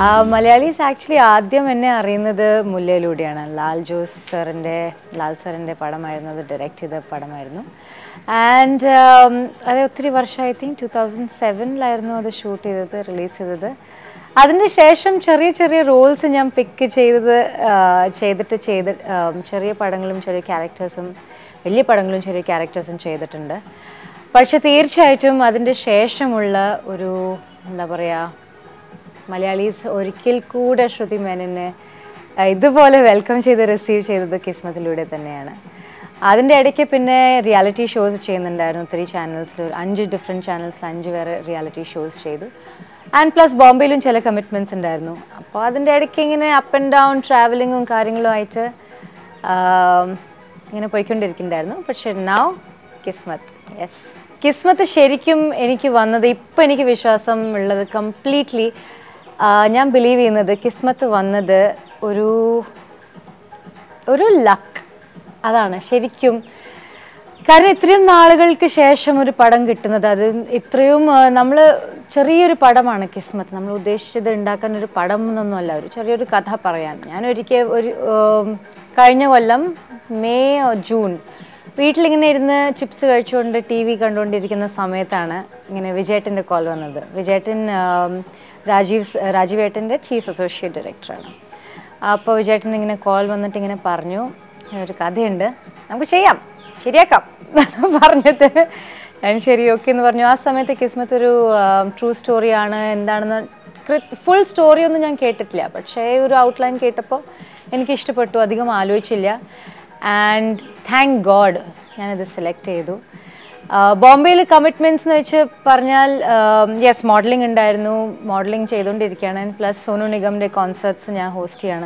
ആ, മലയാളീസ് ആക്ച്വലി ആദ്യം എന്നെ അറിയുന്നത് മുല്ലയിലൂടെയാണ് ലാൽ ജോസ് സാറിൻ്റെ ലാൽ സാറിൻ്റെ പടമായിരുന്നു അത് ഡയറക്റ്റ് ചെയ്ത പടമായിരുന്നു ആൻഡ് അത് ഒത്തിരി വർഷം ഐ തിങ്ക് ടു തൗസൻഡ് സെവനിലായിരുന്നു അത് ഷൂട്ട് ചെയ്തത് റിലീസ് ചെയ്തത് അതിന് ശേഷം ചെറിയ ചെറിയ റോൾസ് ഞാൻ പിക്ക് ചെയ്തത് ആ, ചെയ്തിട്ട് ചെയ്ത് ആ, ചെറിയ പടങ്ങളും ചെറിയ ക്യാരക്ടേഴ്സും വലിയ പടങ്ങളും ചെറിയ ക്യാരക്ടേഴ്സും ചെയ്തിട്ടുണ്ട് പക്ഷെ തീർച്ചയായിട്ടും അതിൻ്റെ ശേഷമുള്ള ഒരു എന്താ പറയുക മലയാളീസ് ഒരിക്കൽ കൂടെ ശ്രുതി മേനനെ അഹ് ഇതുപോലെ വെൽക്കം ചെയ്ത് റിസീവ് ചെയ്തത് കിസ്മത്തിലൂടെ തന്നെയാണ് അതിൻ്റെ ഇടയ്ക്ക് പിന്നെ റിയാലിറ്റി ഷോസ് ചെയ്യുന്നുണ്ടായിരുന്നു ഒത്തിരി ചാനൽസിൽ അഞ്ച് ഡിഫറെൻറ്റ് ചാനൽസിൽ അഞ്ച് വേറെ റിയാലിറ്റി ഷോസ് ചെയ്തു ആൻഡ് പ്ലസ് ബോംബെയിലും ചില കമ്മിറ്റ്മെൻറ്റ്സ് ഉണ്ടായിരുന്നു അപ്പോൾ അതിൻ്റെ ഇടയ്ക്ക് ഇങ്ങനെ അപ്പ് ആൻഡ് ഡൗൺ ട്രാവലിങ്ങും കാര്യങ്ങളും ആയിട്ട് ആം, ഇങ്ങനെ പോയിക്കൊണ്ടിരിക്കുന്നുണ്ടായിരുന്നു പക്ഷെ നൗ കിസ്മത്ത് യെസ് കിസ്മത്ത് ശരിക്കും എനിക്ക് വന്നത് ഇപ്പം എനിക്ക് വിശ്വാസം ഉള്ളത് കംപ്ലീറ്റ്ലി ഞാൻ ബിലീവ് ചെയ്യുന്നത് കിസ്മത്ത് വന്നത് ഒരു ഒരു ലക്ക് അതാണ് ശരിക്കും കാരണം ഇത്രയും നാളുകൾക്ക് ശേഷം ഒരു പടം കിട്ടുന്നത് അത് ഇത്രയും നമ്മൾ ചെറിയൊരു പടമാണ് കിസ്മത്ത് നമ്മൾ ഉദ്ദേശിച്ചത് ഉണ്ടാക്കാൻ ഒരു പടം എന്നൊന്നുമല്ല ഒരു ചെറിയൊരു കഥ പറയാൻ ഞാൻ ഒരിക്കൽ ഒരു ഉം, കഴിഞ്ഞ കൊല്ലം മെയ് ജൂൺ വീട്ടിലിങ്ങനെ ഇരുന്ന് ചിപ്സ് കഴിച്ചുകൊണ്ട് ടി വി കണ്ടുകൊണ്ടിരിക്കുന്ന സമയത്താണ് ഇങ്ങനെ വിജയേട്ടൻ്റെ കോൾ വന്നത് വിജയേട്ടൻ ഉം, രാജീവ് സ്- രാജീവ് ഏട്ടൻ്റെ ചീഫ് അസോസിയേറ്റ് ഡയറക്ടറാണ് അപ്പോൾ വിജയേട്ടൻ ഇങ്ങനെ കോൾ വന്നിട്ട് ഇങ്ങനെ പറഞ്ഞു "ഇങ്ങനെ ഒരു കഥയുണ്ട് നമുക്ക് ചെയ്യാം ശരിയാക്കാം പറഞ്ഞിട്ട് ഞാൻ ശരി ഓക്കെ എന്ന് പറഞ്ഞു ആ സമയത്ത് കിസ്മത്ത് ഒരു ട്രൂ സ്റ്റോറിയാണ് എന്താണെന്ന് ഫുൾ സ്റ്റോറി ഒന്നും ഞാൻ കേട്ടിട്ടില്ല പക്ഷേ ഒരു ഔട്ട്ലൈൻ കേട്ടപ്പോൾ എനിക്ക് ഇഷ്ടപ്പെട്ടു അധികം ആലോചിച്ചില്ല ആൻഡ് താങ്ക് ഗോഡ് ഞാനത് സെലക്ട് ചെയ്തു ബോംബെയിൽ കമ്മിറ്റ്മെൻറ്റ്സ് എന്ന് വെച്ച് പറഞ്ഞാൽ യെസ് മോഡലിംഗ് ഉണ്ടായിരുന്നു മോഡലിംഗ് ചെയ്തുകൊണ്ടിരിക്കുകയാണ് പ്ലസ് സോനു നിഗമിൻ്റെ കോൺസേർട്സ് ഞാൻ ഹോസ്റ്റ് ചെയ്യാണ്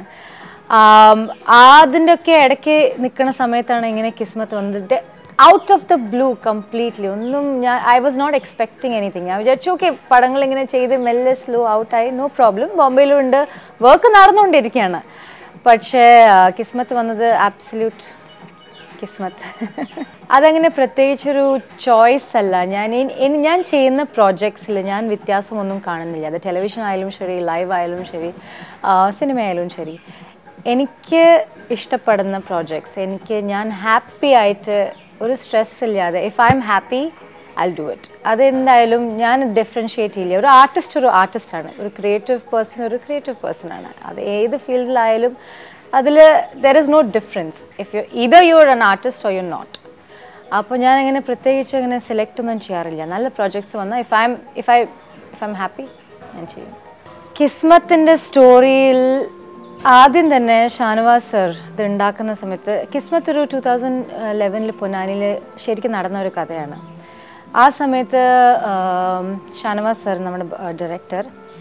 അതിൻ്റെ ഒക്കെ ഇടയ്ക്ക് നിൽക്കുന്ന സമയത്താണ് ഇങ്ങനെ കിസ്മത്ത് വന്നിട്ട് out of the blue completely ഒന്നും ഞാൻ I was not expecting anything ഞാൻ വിചാരിച്ചു ഓക്കെ പടങ്ങൾ ഇങ്ങനെ ചെയ്ത് മെല്ലെ സ്ലോ ഔട്ടായി നോ പ്രോബ്ലം ബോംബെയിലും ഉണ്ട് വർക്ക് നടന്നുകൊണ്ടിരിക്കുകയാണ് പക്ഷേ ആ, കിസ്മത്ത് വന്നത് ആബ്സല്യൂട്ട് കിസ്മത്ത് അതങ്ങനെ പ്രത്യേകിച്ചൊരു ചോയ്സ് അല്ല ഞാൻ ഇനി- ഇനി ഞാൻ ചെയ്യുന്ന പ്രോജക്ട്സിൽ ഞാൻ വ്യത്യാസമൊന്നും കാണുന്നില്ല അത് ടെലിവിഷൻ ആയാലും ശരി ലൈവ് ആയാലും ശരി സിനിമ ആയാലും ശരി എനിക്ക് ഇഷ്ടപ്പെടുന്ന പ്രോജക്ട്സ് എനിക്ക് ഞാൻ ഹാപ്പി ആയിട്ട് ഒരു സ്ട്രെസ് ഇല്ലാതെ if I am happy I do it അതെന്തായാലും ഞാൻ ഡിഫറൻഷിയേറ്റ് ചെയ്യില്ല ഒരു ആർട്ടിസ്റ്റ് ഒരു ആർട്ടിസ്റ്റാണ് ഒരു ക്രിയേറ്റീവ് പേഴ്സൺ ഒരു ക്രിയേറ്റീവ് പേഴ്സൺ ആണ് അത് ഏത് ഫീൽഡിലായാലും അതിൽ there is no difference if you either you are an artist or you not അപ്പോൾ ഞാൻ അങ്ങനെ പ്രത്യേകിച്ച് അങ്ങനെ സെലക്ട് ഒന്നും ചെയ്യാറില്ല നല്ല പ്രോജക്ട്സ് വന്നാൽ if I am if I if I am happy ഞാൻ ചെയ്യും കിസ്മത്തിൻ്റെ സ്റ്റോറിയിൽ ആദ്യം തന്നെ ഷാനവാസ് സർ ഇത് ഉണ്ടാക്കുന്ന സമയത്ത് കിസ്മത്ത് ഒരു ടൂ തൗസൻഡ് ലെവനിൽ പൊന്നാനിയിൽ ശരിക്കും നടന്ന ഒരു കഥയാണ് ആ സമയത്ത് ആം, ഷാനവാസ് സർ നമ്മുടെ ഡയറക്ടർ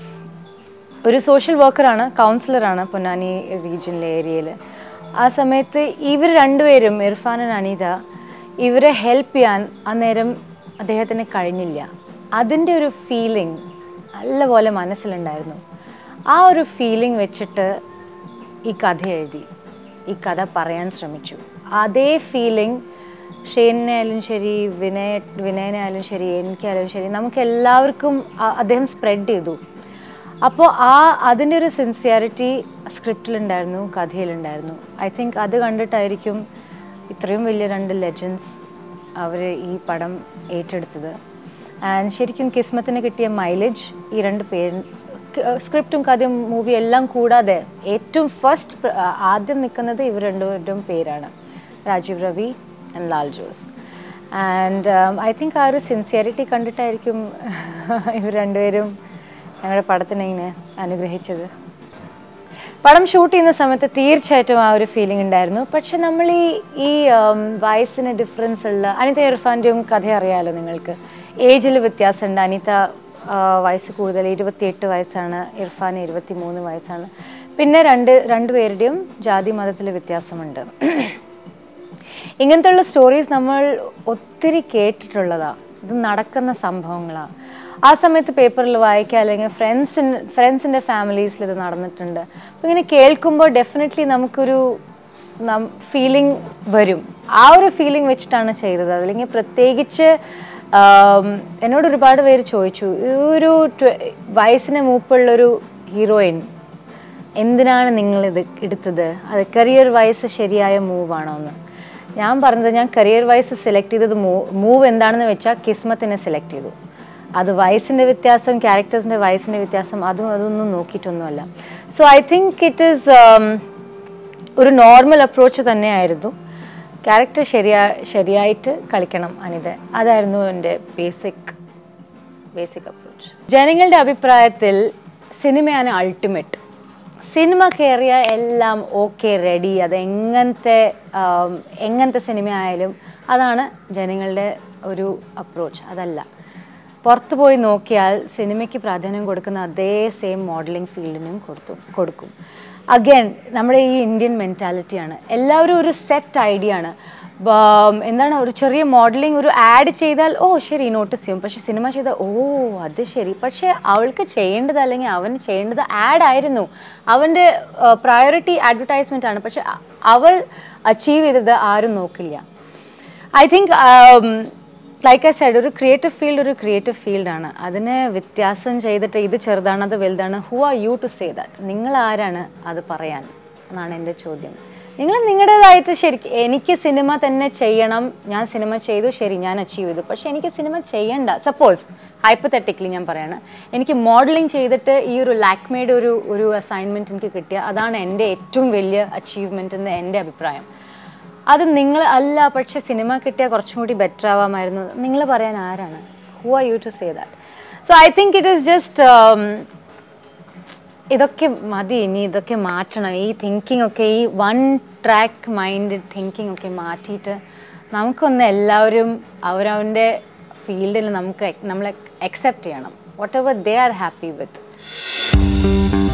ഒരു സോഷ്യൽ വർക്കറാണ് കൗൺസിലറാണ് പൊന്നാനി റീജിയനിലെ ഏരിയയിൽ ആ സമയത്ത് ഇവർ രണ്ടുപേരും ഇർഫാൻ അനീത ഇവരെ ഹെൽപ്പ് ചെയ്യാൻ അന്നേരം അദ്ദേഹത്തിന് കഴിഞ്ഞില്ല അതിൻ്റെ ഒരു ഫീലിംഗ് നല്ലപോലെ മനസ്സിലുണ്ടായിരുന്നു ആ ഒരു ഫീലിംഗ് വെച്ചിട്ട് ഈ കഥ എഴുതി ഈ കഥ പറയാൻ ശ്രമിച്ചു അതേ ഫീലിംഗ് ഷെയ്നായാലും ശരി വിനയ വിനയനായാലും ശരി എനിക്കായാലും ശരി നമുക്ക് എല്ലാവർക്കും ആ- അദ്ദേഹം സ്പ്രെഡ് ചെയ്തു അപ്പോൾ ആ അതിൻ്റെ ഒരു സിൻസിയറിറ്റി സ്ക്രിപ്റ്റിലുണ്ടായിരുന്നു കഥയിലുണ്ടായിരുന്നു ഐ തിങ്ക് അത് കണ്ടിട്ടായിരിക്കും ഇത്രയും വലിയ രണ്ട് ലെജൻസ് അവർ ഈ പടം ഏറ്റെടുത്തത് ആൻഡ് ശരിക്കും കിസ്മത്തിന് കിട്ടിയ മൈലേജ് ഈ രണ്ട് പേര് സ്ക്രിപ്റ്റും കഥയും മൂവി എല്ലാം കൂടാതെ ഏറ്റവും ഫസ്റ്റ് ആദ്യം നിൽക്കുന്നത് ഇവർ രണ്ടുപേരുടെയും പേരാണ് Rajeev Ravi and Lal Jose and I think ആ ഒരു സിൻസിയറിറ്റി കണ്ടിട്ടായിരിക്കും ഇവർ രണ്ടുപേരും ഞങ്ങളുടെ പടത്തിനെ ഇങ്ങനെ അനുഗ്രഹിച്ചത് പടം ഷൂട്ട് ചെയ്യുന്ന സമയത്ത് തീർച്ചയായിട്ടും ആ ഒരു ഫീലിംഗ് ഉണ്ടായിരുന്നു പക്ഷെ നമ്മൾ ഈ ഈ ഉം, വയസ്സിന് ഡിഫറൻസ് ഉള്ള അനിത ഇർഫാൻ്റെയും കഥ അറിയാമല്ലോ നിങ്ങൾക്ക് ഏജിൽ വ്യത്യാസമുണ്ട് അനിത ആ, വയസ്സ് കൂടുതൽ ഇരുപത്തിയെട്ട് വയസ്സാണ് ഇർഫാൻ ഇരുപത്തി മൂന്ന് വയസ്സാണ് പിന്നെ രണ്ട് രണ്ടുപേരുടെയും ജാതി മതത്തിൽ വ്യത്യാസമുണ്ട് ഇങ്ങനത്തെ ഉള്ള സ്റ്റോറീസ് നമ്മൾ ഒത്തിരി കേട്ടിട്ടുള്ളതാണ് ഇത് നടക്കുന്ന സംഭവങ്ങളാണ് ആ സമയത്ത് പേപ്പറിൽ വായിക്കുക അല്ലെങ്കിൽ ഫ്രണ്ട്സിൻ ഫ്രണ്ട്സിൻ്റെ ഫാമിലീസിൽ ഇത് നടന്നിട്ടുണ്ട് അപ്പോൾ ഇങ്ങനെ കേൾക്കുമ്പോൾ ഡെഫിനറ്റ്ലി നമുക്കൊരു ഫീലിംഗ് വരും ആ ഒരു ഫീലിംഗ് വെച്ചിട്ടാണ് ചെയ്തത് അല്ലെങ്കിൽ പ്രത്യേകിച്ച് ആം, എന്നോട് ഒരുപാട് പേര് ചോദിച്ചു ഈ ഒരു ട്വ- വയസ്സിന് മൂപ്പുള്ളൊരു ഹീറോയിൻ എന്തിനാണ് നിങ്ങൾ ഇത് എടുത്തത് അത് കരിയർ വൈസ് ശരിയായ മൂവാണോ എന്ന് ഞാൻ പറഞ്ഞത് ഞാൻ കരിയർ വൈസ് സെലക്ട് ചെയ്തത് മൂവ് എന്താണെന്ന് വെച്ചാൽ കിസ്മത്തിനെ സെലക്ട് ചെയ്തു അത് വയസ്സിൻ്റെ വ്യത്യാസം ക്യാരക്ടേഴ്സിൻ്റെ വയസ്സിൻ്റെ വ്യത്യാസം അതും അതൊന്നും നോക്കിയിട്ടൊന്നുമല്ല so I think it is ഒരു നോർമൽ അപ്രോച്ച് തന്നെയായിരുന്നു ക്യാരക്ടർ ശരിയാ ശരിയായിട്ട് കളിക്കണം അനിത അതായിരുന്നു എൻ്റെ ബേസിക് ബേസിക് അപ്രോച്ച് ജനങ്ങളുടെ അഭിപ്രായത്തിൽ സിനിമയാണ് അൾട്ടിമേറ്റ് സിനിമ കയറിയ എല്ലാം ഓക്കെ റെഡി അത് എങ്ങനത്തെ ആം, എങ്ങനത്തെ സിനിമ ആയാലും അതാണ് ജനങ്ങളുടെ ഒരു അപ്രോച്ച് അതല്ല പുറത്ത് പോയി നോക്കിയാൽ സിനിമയ്ക്ക് പ്രാധാന്യം കൊടുക്കുന്ന അതേ സെയിം മോഡലിംഗ് ഫീൽഡിനും കൊടുത്തു കൊടുക്കും അഗൈൻ നമ്മുടെ ഈ ഇന്ത്യൻ മെൻറ്റാലിറ്റിയാണ് എല്ലാവരും ഒരു സെറ്റ് ഐഡിയ ആണ് ബ- എന്താണ് ഒരു ചെറിയ മോഡലിംഗ് ഒരു ആഡ് ചെയ്താൽ ഓ ശരി നോട്ടീസ് ചെയ്യും പക്ഷെ സിനിമ ചെയ്താൽ ഓ അത് ശരി പക്ഷേ അവൾക്ക് ചെയ്യേണ്ടത് അല്ലെങ്കിൽ അവന് ചെയ്യേണ്ടത് ആഡ് ആയിരുന്നു അവൻ്റെ പ്രയോറിറ്റി അഡ്വർടൈസ്മെൻ്റ് ആണ് പക്ഷെ അ- അവൾ അച്ചീവ് ചെയ്തത് ആരും നോക്കില്ല I think like I said ഒരു ക്രിയേറ്റീവ് ഫീൽഡ് ഒരു ക്രിയേറ്റീവ് ഫീൽഡാണ് അതിനെ വ്യത്യാസം ചെയ്തിട്ട് ഇത് ചെറുതാണ് അത് വലുതാണ് who are you to say that നിങ്ങൾ ആരാണ് അത് പറയാൻ എന്നാണ് എൻ്റെ ചോദ്യം നിങ്ങൾ നിങ്ങളുടേതായിട്ട് ശരിക്കും എനിക്ക് സിനിമ തന്നെ ചെയ്യണം ഞാൻ സിനിമ ചെയ്തു ശരി ഞാൻ അച്ചീവ് ചെയ്തു പക്ഷേ എനിക്ക് സിനിമ ചെയ്യണ്ട സപ്പോസ് ഹൈപ്പത്തറ്റിക്കലി ഞാൻ പറയാണ് എനിക്ക് മോഡലിംഗ് ചെയ്തിട്ട് ഈ ഒരു ലാക്മേഡ് ഒരു ഒരു അസൈൻമെൻറ്റ് എനിക്ക് കിട്ടിയ അതാണ് എൻ്റെ ഏറ്റവും വലിയ അച്ചീവ്മെൻ്റ് എന്ന് എൻ്റെ അഭിപ്രായം അത് നിങ്ങൾ അല്ല പക്ഷെ സിനിമ കിട്ടിയാൽ കുറച്ചും കൂടി ബെറ്റർ ആവാമായിരുന്നു നിങ്ങൾ പറയാൻ ആരാണ് who are you to say that so I think it is just ഇതൊക്കെ മതി ഇനി ഇതൊക്കെ മാറ്റണം ഈ തിങ്കിങ് ഒക്കെ ഈ വൺ ട്രാക്ക് മൈൻഡ് തിങ്കിങ് ഒക്കെ മാറ്റിയിട്ട് നമുക്കൊന്ന് എല്ലാവരും അവരവൻ്റെ ഫീൽഡിൽ നമുക്ക് നമ്മളെ അക്സെപ്റ്റ് ചെയ്യണം whatever they are happy with